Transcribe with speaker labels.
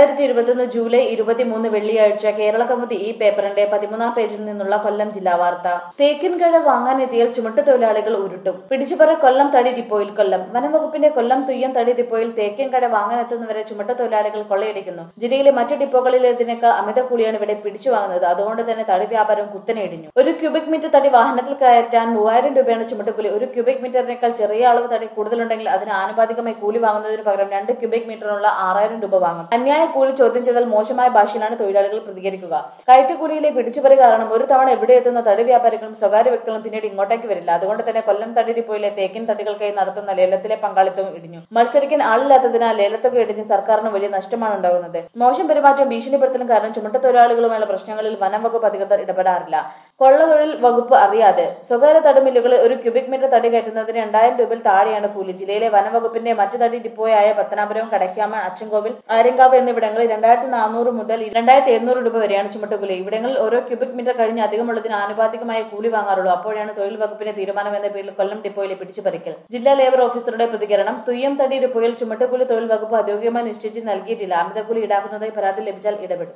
Speaker 1: രണ്ടായിരത്തി ഇരുപത്തൊന്ന് ജൂലൈ ഇരുപത്തിമൂന്ന് വെള്ളിയാഴ്ച കേരള കൗമുദി ഈ പേപ്പറിന്റെ പതിമൂന്നാം പേജിൽ നിന്നുള്ള കൊല്ലം ജില്ലാ വാർത്ത തേക്കിൻകഴ വാങ്ങാനെത്തിയാൽ ചുമട്ടുതൊഴിലാളികൾ ഉരുട്ടും പിടിച്ചുപറ കൊല്ലം തടി ഡിപ്പോയിൽ കൊല്ലം വനംവകുപ്പിന്റെ കൊല്ലം തുയ്യം തടി ഡിപ്പോയിൽ തേക്കിൻകഴ വാങ്ങാനെത്തുന്നവരെ ചുമട്ടുതൊഴിലാളികൾ കൊള്ളയടിക്കുന്നു ജില്ലയിലെ മറ്റു ഡിപ്പോകളിലേതിനേക്കാൾ അമിത കൂലിയാണ് ഇവിടെ പിടിച്ചു വാങ്ങുന്നത് അതുകൊണ്ട് തന്നെ തടി വ്യാപാരം കുത്തനെ ഇടിഞ്ഞു ഒരു ക്യൂബിക് മീറ്റർ തടി വാഹനത്തിൽ കയറ്റാൻ മൂവായിരം രൂപയാണ് ചുമട്ടുകൂലി ഒരു ക്യൂബിക് മീറ്ററിനേക്കാൾ ചെറിയ അളവ് തടി കൂടുതലുണ്ടെങ്കിൽ അതിന് ആനുപാതികമായി കൂലി വാങ്ങുന്നതിന് പകരം രണ്ട് ക്യൂബിക് മീറ്ററിനുള്ള ആറായിരം രൂപ വാങ്ങും അന്യായ കൂലി ചോദ്യം ചെയ്താൽ മോശമായ ഭാഷയിലാണ് തൊഴിലാളികൾ പ്രതികരിക്കുക കയറ്റുകൂലിയിലെ പിടിച്ചുപറി കാരണം ഒരു തവണ എവിടെ എത്തുന്ന തടി വ്യാപാരികളും സ്വകാര്യ വ്യക്തികളും പിന്നീട് ഇങ്ങോട്ടേക്ക് വരില്ല അതുകൊണ്ട് തന്നെ കൊല്ലം തടി ഡിപ്പോയിലെ തേക്കിൻ തടികൾക്കായി നടത്തുന്ന ലേലത്തിലെ പങ്കാളിത്തവും ഇടിഞ്ഞു മത്സരിക്കാൻ ആളില്ലാത്തതിനാൽ ലേലത്തൊക്കെ ഇടിഞ്ഞ് സർക്കാരിന് വലിയ നഷ്ടമാണ് ഉണ്ടാകുന്നത് മോശം പെരുമാറ്റവും ഭീഷണിപ്പെടുത്തലും കാരണം ചുമട്ടുതൊഴിലാളികളുമായുള്ള പ്രശ്നങ്ങളിൽ വനം വകുപ്പ് അധികൃതർ ഇടപെടാറില്ല കൊള്ളതൊഴിൽ വകുപ്പ് അറിയാതെ സ്വകാര്യ തടിമില്ലുകളിൽ ഒരു ക്യൂബിക് മീറ്റർ തടി കയറ്റുന്നതിന് രണ്ടായിരം രൂപയിൽ താഴെയാണ് കൂലി ജില്ലയിലെ വനംവകുപ്പിന്റെ മറ്റു തടി ഡിപ്പോയായ പത്തനാപുരം കടയ്ക്കാമൺ അച്ചൻകോവിൽ ആര്യങ്കാവ് എന്നിവിടങ്ങളിൽ രണ്ടായിരത്തി നാനൂറ് മുതൽ രണ്ടായിരത്തി എഴുന്നൂറ് രൂപ വരെയാണ് ചുമട്ടുകൂലി ഇവിടങ്ങളിൽ ഓരോ ക്യൂബിക് മീറ്റർ കഴിഞ്ഞ് അധികമുള്ളതിന് ആനുപാതികമായ കൂലി വാങ്ങാറുള്ളൂ അപ്പോഴാണ് തൊഴിൽ വകുപ്പിന്റെ തീരുമാനം എന്ന പേരിൽ കൊല്ലം ഡിപ്പോയിലെ പിടിച്ചുപറിക്കൽ ജില്ലാ ലേബർ ഓഫീസറുടെ പ്രതികരണം തുയ്യം തടി ഡിപ്പോയിൽ ചുമട്ടുകൂലി തൊഴിൽ വകുപ്പ് ഔദ്യോഗികമായി നിശ്ചയിച്ച് നൽകിയിട്ടില്ല അമിതക്കൂലി ഈടാക്കുന്നതായി പരാതി ലഭിച്ചാൽ ഇടപെടും